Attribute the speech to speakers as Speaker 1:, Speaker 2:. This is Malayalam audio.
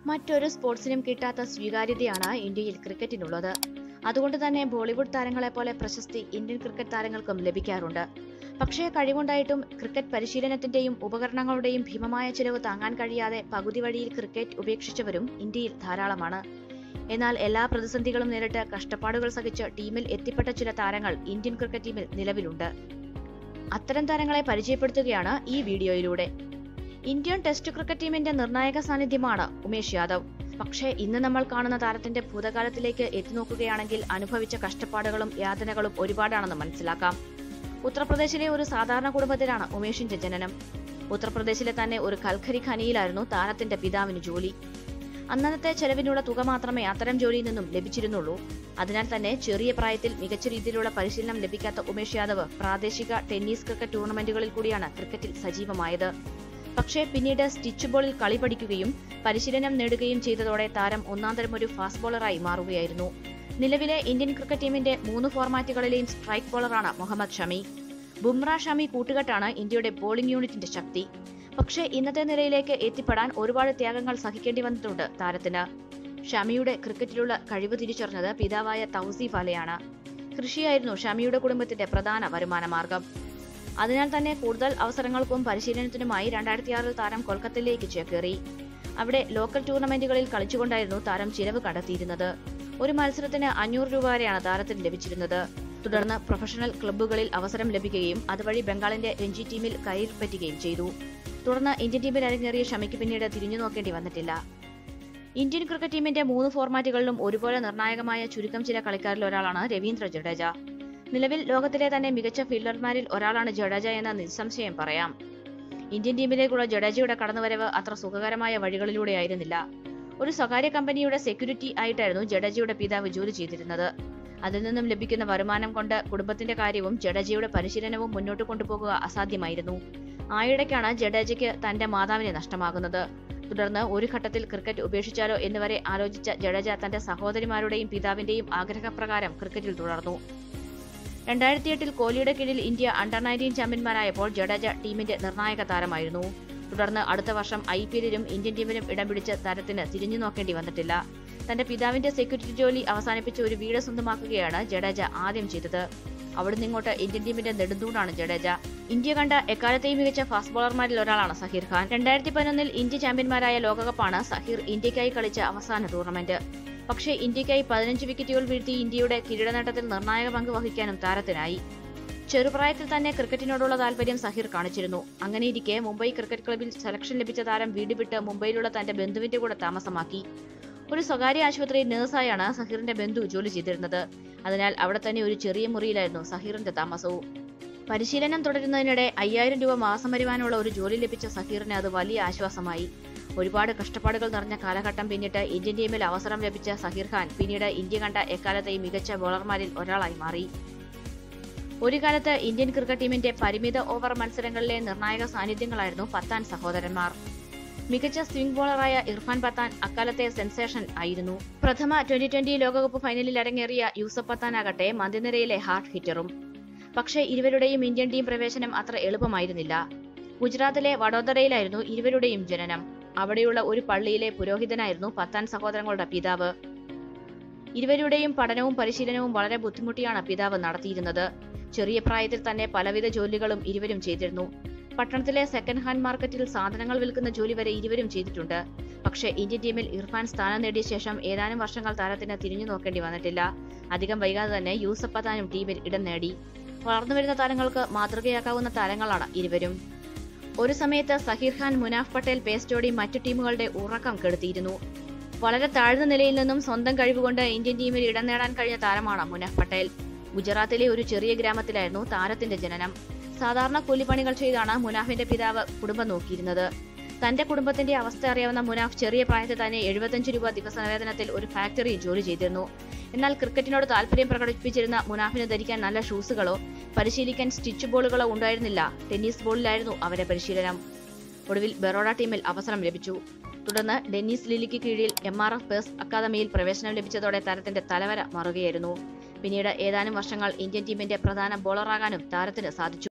Speaker 1: മറ്റൊരു സ്പോർട്സിനും കിട്ടാത്ത സ്വീകാര്യതയാണ് ഇന്ത്യയിൽ ക്രിക്കറ്റിനുള്ളത് അതുകൊണ്ട് തന്നെ ബോളിവുഡ് താരങ്ങളെ പോലെ പ്രശസ്തി ഇന്ത്യൻ ക്രിക്കറ്റ് താരങ്ങൾക്കും ലഭിക്കാറുണ്ട് പക്ഷേ കഴിവുണ്ടായിട്ടും ക്രിക്കറ്റ് പരിശീലനത്തിന്റെയും ഉപകരണങ്ങളുടെയും ഭീമമായ ചിലവ് താങ്ങാൻ കഴിയാതെ പകുതി വഴിയിൽ ക്രിക്കറ്റ് ഉപേക്ഷിച്ചവരും ഇന്ത്യയിൽ ധാരാളമാണ് എന്നാൽ എല്ലാ പ്രതിസന്ധികളും നേരിട്ട് കഷ്ടപ്പാടുകൾ സഹിച്ച് ടീമിൽ എത്തിപ്പെട്ട ചില താരങ്ങൾ ഇന്ത്യൻ ക്രിക്കറ്റ് ടീമിൽ നിലവിലുണ്ട് അത്തരം താരങ്ങളെ പരിചയപ്പെടുത്തുകയാണ് ഈ വീഡിയോയിലൂടെ ഇന്ത്യൻ ടെസ്റ്റ് ക്രിക്കറ്റ് ടീമിന്റെ നിർണായക സാന്നിധ്യമാണ് ഉമേഷ് യാദവ് പക്ഷേ ഇന്ന് നമ്മൾ കാണുന്ന താരത്തിന്റെ ഭൂതകാലത്തിലേക്ക് എത്തിനോക്കുകയാണെങ്കിൽ അനുഭവിച്ച കഷ്ടപ്പാടുകളും യാതനകളും ഒരുപാടാണെന്ന് മനസ്സിലാക്കാം ഉത്തർപ്രദേശിലെ ഒരു സാധാരണ കുടുംബത്തിലാണ് ഉമേഷിന്റെ ജനനം ഉത്തർപ്രദേശിലെ തന്നെ ഒരു കൽഖരി ഖനിയിലായിരുന്നു താരത്തിന്റെ പിതാവിന് ജോലി അന്നത്തെ ചെലവിനുള്ള തുക മാത്രമേ അത്തരം ജോലിയിൽ നിന്നും ലഭിച്ചിരുന്നുള്ളൂ അതിനാൽ തന്നെ ചെറിയ പ്രായത്തിൽ മികച്ച രീതിയിലുള്ള പരിശീലനം ലഭിക്കാത്ത ഉമേഷ് യാദവ് പ്രാദേശിക ടെന്നീസ് ക്രിക്കറ്റ് ടൂർണമെന്റുകളിൽ കൂടിയാണ് ക്രിക്കറ്റിൽ സജീവമായത് പക്ഷേ പിന്നീട് സ്റ്റിച്ച് ബോളിൽ കളി പഠിക്കുകയും പരിശീലനം നേടുകയും ചെയ്തതോടെ താരം ഒന്നാന്തരം ഒരു ഫാസ്റ്റ് ബോളറായി മാറുകയായിരുന്നു നിലവിലെ ഇന്ത്യൻ ക്രിക്കറ്റ് ടീമിന്റെ മൂന്ന് ഫോർമാറ്റുകളിലെയും സ്ട്രൈക്ക് ബോളറാണ് മുഹമ്മദ് ഷമി ബുംറ ഷമി കൂട്ടുകെട്ടാണ് ഇന്ത്യയുടെ ബോളിംഗ് യൂണിറ്റിന്റെ ശക്തി പക്ഷേ ഇന്നത്തെ നിലയിലേക്ക് എത്തിപ്പെടാൻ ഒരുപാട് ത്യാഗങ്ങൾ സഹിക്കേണ്ടി വന്നിട്ടുണ്ട് താരത്തിന് ഷമിയുടെ ക്രിക്കറ്റിലുള്ള കഴിവ് തിരിച്ചറിഞ്ഞത് പിതാവായ തൗസീഫ് അലയാണ് കൃഷിയായിരുന്നു ഷമിയുടെ കുടുംബത്തിന്റെ പ്രധാന വരുമാന മാർഗം അതിനാൽ തന്നെ കൂടുതൽ അവസരങ്ങൾക്കും പരിശീലനത്തിനുമായി രണ്ടായിരത്തി ആറിൽ താരം കൊൽക്കത്തയിലേക്ക് ചേക്കേറി അവിടെ ലോക്കൽ ടൂർണമെന്റുകളിൽ കളിച്ചുകൊണ്ടായിരുന്നു താരം ചിലവ് കണ്ടെത്തിയിരുന്നത് ഒരു മത്സരത്തിന് അഞ്ഞൂറ് രൂപ വരെയാണ് താരത്തിന് ലഭിച്ചിരുന്നത് തുടർന്ന് പ്രൊഫഷണൽ ക്ലബ്ബുകളിൽ അവസരം ലഭിക്കുകയും അതുവഴി ബംഗാളിന്റെ രഞ്ജി ടീമിൽ കയ്യിൽ പറ്റുകയും ചെയ്തു തുടർന്ന് ഇന്ത്യൻ ടീമിൽ അരങ്ങേറിയ ഷമിക്ക് പിന്നീട് തിരിഞ്ഞു നോക്കേണ്ടി വന്നിട്ടില്ല ഇന്ത്യൻ ക്രിക്കറ്റ് ടീമിന്റെ മൂന്ന് ഫോർമാറ്റുകളിലും ഒരുപോലെ നിർണായകമായ ചുരുക്കം ചില കളിക്കാരിൽ ഒരാളാണ് രവീന്ദ്ര ജഡേജ നിലവിൽ ലോകത്തിലെ തന്നെ മികച്ച ഫീൽഡർമാരിൽ ഒരാളാണ് ജഡേജ എന്ന നിസ്സംശയം പറയാം ഇന്ത്യൻ ടീമിലേക്കുള്ള ജഡേജയുടെ കടന്നുവരവ് അത്ര സുഖകരമായ വഴികളിലൂടെയായിരുന്നില്ല ഒരു സ്വകാര്യ കമ്പനിയുടെ സെക്യൂരിറ്റി ആയിട്ടായിരുന്നു ജഡേജയുടെ പിതാവ് ജോലി ചെയ്തിരുന്നത് അതിൽ നിന്നും ലഭിക്കുന്ന വരുമാനം കൊണ്ട് കുടുംബത്തിന്റെ കാര്യവും ജഡേജയുടെ പരിശീലനവും മുന്നോട്ട് കൊണ്ടുപോകുക അസാധ്യമായിരുന്നു ആയിടയ്ക്കാണ് ജഡേജയ്ക്ക് തന്റെ മാതാവിനെ നഷ്ടമാകുന്നത് തുടർന്ന് ഒരു ഘട്ടത്തിൽ ക്രിക്കറ്റ് ഉപേക്ഷിച്ചാലോ എന്നുവരെ ആലോചിച്ച ജഡേജ തന്റെ സഹോദരിമാരുടെയും പിതാവിന്റെയും ആഗ്രഹപ്രകാരം ക്രിക്കറ്റിൽ തുടർന്നു രണ്ടായിരത്തി എട്ടിൽ കോഹ്ലിയുടെ കീഴിൽ ഇന്ത്യ അണ്ടർ നയൻറ്റീൻ ചാമ്പ്യന്മാരായപ്പോൾ ജഡേജ ടീമിന്റെ നിർണായക താരമായിരുന്നു തുടർന്ന് അടുത്ത വർഷം ഐ പി എല്ലിലും ഇന്ത്യൻ ടീമിലും ഇടം പിടിച്ച താരത്തിന് തിരിഞ്ഞു നോക്കേണ്ടി വന്നിട്ടില്ല തന്റെ പിതാവിന്റെ സെക്യൂരിറ്റി ജോലി അവസാനിപ്പിച്ച് ഒരു വീട് സ്വന്തമാക്കുകയാണ് ജഡേജ ആദ്യം ചെയ്തത് അവിടുന്ന് ഇങ്ങോട്ട് ഇന്ത്യൻ ടീമിന്റെ നെടുന്തൂണാണ് ജഡേജ ഇന്ത്യ കണ്ട എക്കാലത്തെയും മികച്ച ഫാസ്റ്റ് ബോളർമാരിൽ ഒരാളാണ് സഹീർ ഖാൻ രണ്ടായിരത്തി പതിനൊന്നിൽ ഇന്ത്യ ചാമ്പ്യന്മാരായ ലോകകപ്പാണ് സഹീർ ഇന്ത്യക്കായി കളിച്ച അവസാന ടൂർണമെന്റ് പക്ഷേ ഇന്ത്യക്കായി പതിനഞ്ച് വിക്കറ്റുകൾ വീഴ്ത്തി ഇന്ത്യയുടെ കിരീടനേട്ടത്തിൽ നിർണായക പങ്ക് വഹിക്കാനും താരത്തിനായി ചെറുപ്രായത്തിൽ തന്നെ ക്രിക്കറ്റിനോടുള്ള താല്പര്യം സഹീർ കാണിച്ചിരുന്നു അങ്ങനെയിരിക്കെ മുംബൈ ക്രിക്കറ്റ് ക്ലബിൽ സെലക്ഷൻ ലഭിച്ച താരം വീട് വിട്ട് മുംബൈയിലുള്ള തന്റെ ബന്ധുവിന്റെ കൂടെ താമസമാക്കി ഒരു സ്വകാര്യ ആശുപത്രിയിൽ നഴ്സായാണ് സഹീറിന്റെ ബന്ധു ജോലി ചെയ്തിരുന്നത് അതിനാൽ അവിടെ തന്നെ ഒരു ചെറിയ മുറിയിലായിരുന്നു സഹീറിന്റെ താമസവും പരിശീലനം തുടരുന്നതിനിടെ അയ്യായിരം രൂപ മാസം വരുവാനുള്ള ഒരു ജോലി ലഭിച്ച സഹീറിന് അത് വലിയ ആശ്വാസമായി ഒരുപാട് കഷ്ടപ്പാടുകൾ നിറഞ്ഞ കാലഘട്ടം പിന്നിട്ട് ഇന്ത്യൻ ടീമിൽ അവസരം ലഭിച്ച സഹീർ ഖാൻ പിന്നീട് ഇന്ത്യ കണ്ട എക്കാലത്തെയും മികച്ച ബോളർമാരിൽ ഒരാളായി മാറി ഒരു കാലത്ത് ഇന്ത്യൻ ക്രിക്കറ്റ് ടീമിന്റെ പരിമിത ഓവർ മത്സരങ്ങളിലെ നിർണായക സാന്നിധ്യങ്ങളായിരുന്നു പത്താൻ സഹോദരന്മാർ മികച്ച സ്വിംഗ് ബോളറായ ഇർഫാൻ പത്താൻ അക്കാലത്തെ സെൻസേഷൻ ആയിരുന്നു പ്രഥമ ട്വന്റി ട്വന്റി ലോകകപ്പ് ഫൈനലിൽ അരങ്ങേറിയ യൂസഫ് പത്താൻ ആകട്ടെ മധ്യനിരയിലെ ഹാർഡ് ഹിറ്ററും പക്ഷേ ഇരുവരുടെയും ഇന്ത്യൻ ടീം പ്രവേശനം അത്ര എളുപ്പമായിരുന്നില്ല ഗുജറാത്തിലെ വഡോദരയിലായിരുന്നു ഇരുവരുടെയും ജനനം അവിടെയുള്ള ഒരു പള്ളിയിലെ പുരോഹിതനായിരുന്നു പത്താൻ സഹോദരങ്ങളുടെ പിതാവ് ഇരുവരുടെയും പഠനവും പരിശീലനവും വളരെ ബുദ്ധിമുട്ടിയാണ് പിതാവ് നടത്തിയിരുന്നത് ചെറിയ പ്രായത്തിൽ തന്നെ പലവിധ ജോലികളും ഇരുവരും ചെയ്തിരുന്നു പട്ടണത്തിലെ സെക്കൻഡ് ഹാൻഡ് മാർക്കറ്റിൽ സാധനങ്ങൾ വിൽക്കുന്ന ജോലി വരെ ഇരുവരും ചെയ്തിട്ടുണ്ട് പക്ഷേ ഇന്ത്യൻ ടീമിൽ ഇർഫാൻ സ്ഥാനം നേടിയ ശേഷം ഏതാനും വർഷങ്ങൾ താരത്തിന് തിരിഞ്ഞു നോക്കേണ്ടി വന്നിട്ടില്ല അധികം വൈകാതെ തന്നെ യൂസഫ് പത്താനും ടീമിൽ ഇടം നേടി വളർന്നുവരുന്ന താരങ്ങൾക്ക് മാതൃകയാക്കാവുന്ന താരങ്ങളാണ് ഇരുവരും ഒരു സമയത്ത് സഹീർ ഖാൻ മുനാഫ് പട്ടേൽ പേസ് ജോഡി മറ്റു ടീമുകളുടെ ഉറക്കം കെടുത്തിയിരുന്നു വളരെ താഴ്ന്ന നിലയിൽ നിന്നും സ്വന്തം കഴിവുകൊണ്ട് ഇന്ത്യൻ ടീമിൽ ഇടം നേടാൻ കഴിഞ്ഞ താരമാണ് മുനാഫ് പട്ടേൽ ഗുജറാത്തിലെ ഒരു ചെറിയ ഗ്രാമത്തിലായിരുന്നു താരത്തിന്റെ ജനനം സാധാരണ കൂലിപ്പണികൾ ചെയ്താണ് മുനാഫിന്റെ പിതാവ് കുടുംബം നോക്കിയിരുന്നത് തന്റെ കുടുംബത്തിന്റെ അവസ്ഥ അറിയാവുന്ന മുനാഫ് ചെറിയ പ്രായത്തിൽ തന്നെ എഴുപത്തഞ്ച് രൂപ ദിവസവേതനത്തിൽ ഒരു ഫാക്ടറിയിൽ ജോലി ചെയ്തിരുന്നു എന്നാൽ ക്രിക്കറ്റിനോട് താല്പര്യം പ്രകടിപ്പിച്ചിരുന്ന മുനാഫിന് ധരിക്കാൻ നല്ല ഷൂസുകളോ പരിശീലിക്കാൻ സ്റ്റിച്ച് ബോളുകളോ ഉണ്ടായിരുന്നില്ല ടെന്നീസ് ബോളിലായിരുന്നു അവരെ പരിശീലനം ഒടുവിൽ ബറോഡ ടീമിൽ അവസരം ലഭിച്ചു തുടർന്ന് ഡെന്നീസ് ലിലിക്ക് കീഴിൽ എം ആർ എഫ് പേഴ്സ് അക്കാദമിയിൽ പ്രവേശനം ലഭിച്ചതോടെ താരത്തിന്റെ തലവര മാറുകയായിരുന്നു പിന്നീട് ഏതാനും വർഷങ്ങൾ ഇന്ത്യൻ ടീമിന്റെ പ്രധാന ബോളറാകാനും താരത്തിന് സാധിച്ചു